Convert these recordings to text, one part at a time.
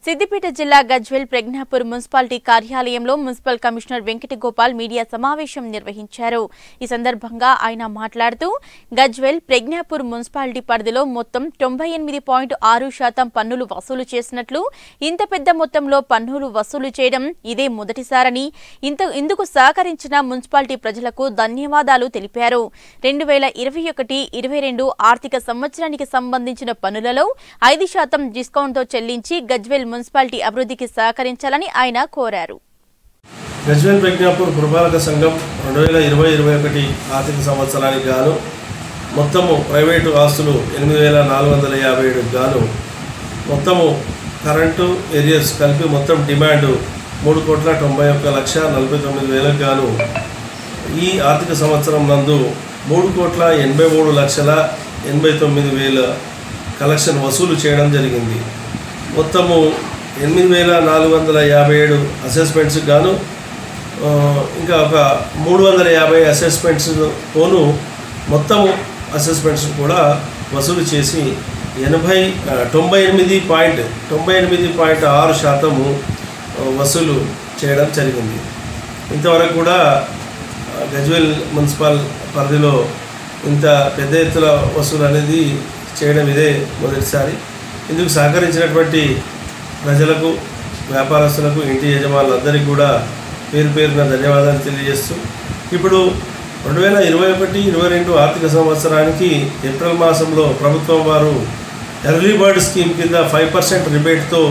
సిద్దిపేట జిల్లా గజ్వెల్ ప్రజ్ఞాపూర్ మున్సిపాలిటీ కార్యాలయంలో municipal commissioner Venkatagopal media సమావేశం నిర్వహించారు ఈ సందర్భంగా ఆయన మాట్లాడుతూ గజ్వెల్ ప్రజ్ఞాపూర్ మున్సిపాలిటీ పరిధిలో మొత్తం తొంభై ఎనిమిది పాయింట్ ఆరు శాతం పన్నులు వసూలు చేసినట్లు ఇంత పెద్ద మొత్తంలో పన్నులు వసూలు చేయడం ఇదే మొదటిసారని ఇంత ఇందుకు సహకరించిన మున్సిపాలిటీ ప్రజలకు ధన్యవాదాలు తెలిపారు రెండు వేల ఇరవై ఒకటి ఇరవై రెండు ఆర్థిక సంవత్సరానికి సంబంధించిన పన్నులలో ఐదు శాతం డిస్కౌంట్తో చెల్లించి గజ్వెల్ మున్సిపాలిటీ అభివృద్ధికి సహకరించాలని ఆయన కోరారు గజ్వేల్ ప్రజ్ఞాపూర్ పురపాలక సంఘం రెండు వేల ఇరవై ఇరవై ఒకటి ఆర్థిక సంవత్సరానికి గాను మొత్తము ప్రైవేటు ఆస్తులు ఎనిమిది వేల నాలుగు వందల యాభై ఏడుకు గాను మొత్తము కరెంటు ఏరియాస్ కలిపి మొత్తం డిమాండ్ మూడు కోట్ల తొంభై ఒక్క లక్ష నలభై తొమ్మిది వేలకు గాను ఈ ఆర్థిక సంవత్సరం నందు మూడు కోట్ల ఎనభై మూడు లక్షల ఎనభై తొమ్మిది వేల కలెక్షన్ వసూలు చేయడం జరిగింది మొత్తము ఎనిమిది వేల నాలుగు వందల యాభై ఏడు అసెస్మెంట్స్కి గాను ఆ, ఇంకా ఒక మూడు వందల యాభై అసెస్మెంట్స్ పోను మొత్తము అసెస్మెంట్స్ కూడా వసూలు చేసి ఎనభై ఆ, తొంభై ఎనిమిది పాయింట్ తొంభై ఎనిమిది పాయింట్ ఆరు శాతము ఆ, వసూలు చేయడం జరిగింది ఇంతవరకు కూడా ఆ, గజ్వేల్ మున్సిపల్ పరిధిలో ఇంత పెద్ద ఎత్తున వసూలు అనేది చేయడం ఇదే మొదటిసారి ఇందుకు సహకరించినటువంటి ప్రజలకు వ్యాపారస్తులకు ఇంటి యజమానులందరికీ కూడా పేరు పేరున ధన్యవాదాలు తెలియజేస్తూ ఇప్పుడు రెండు వేల ఇరవై ఒకటి ఇరవై రెండు ఆర్థిక సంవత్సరానికి ఏప్రిల్ మాసంలో ప్రభుత్వం వారు ఎర్లీ బర్డ్ స్కీమ్ కింద ఫైవ్ పర్సెంట్ రిబేట్తో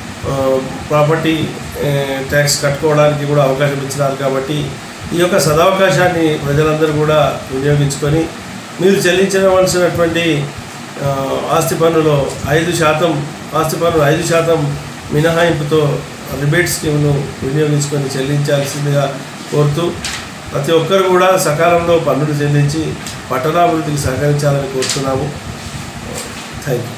ప్రాపర్టీ ట్యాక్స్ కట్టుకోవడానికి కూడా అవకాశం ఇచ్చినారు కాబట్టి ఈ యొక్క సదవకాశాన్ని ప్రజలందరూ కూడా వినియోగించుకొని మీరు చెల్లించవలసినటువంటి ఆ, ఆస్తి పన్నులో ఐదు శాతం ఆస్తి పన్ను ఐదు శాతం మినహాయింపుతో రిబేట్ స్కీమ్ను వినియోగించుకొని చెల్లించాల్సిందిగా కోరుతూ ప్రతి ఒక్కరు కూడా సకాలంలో పన్నులు చెల్లించి పట్టణాభివృద్ధికి సహకరించాలని కోరుతున్నాము థ్యాంక్ యూ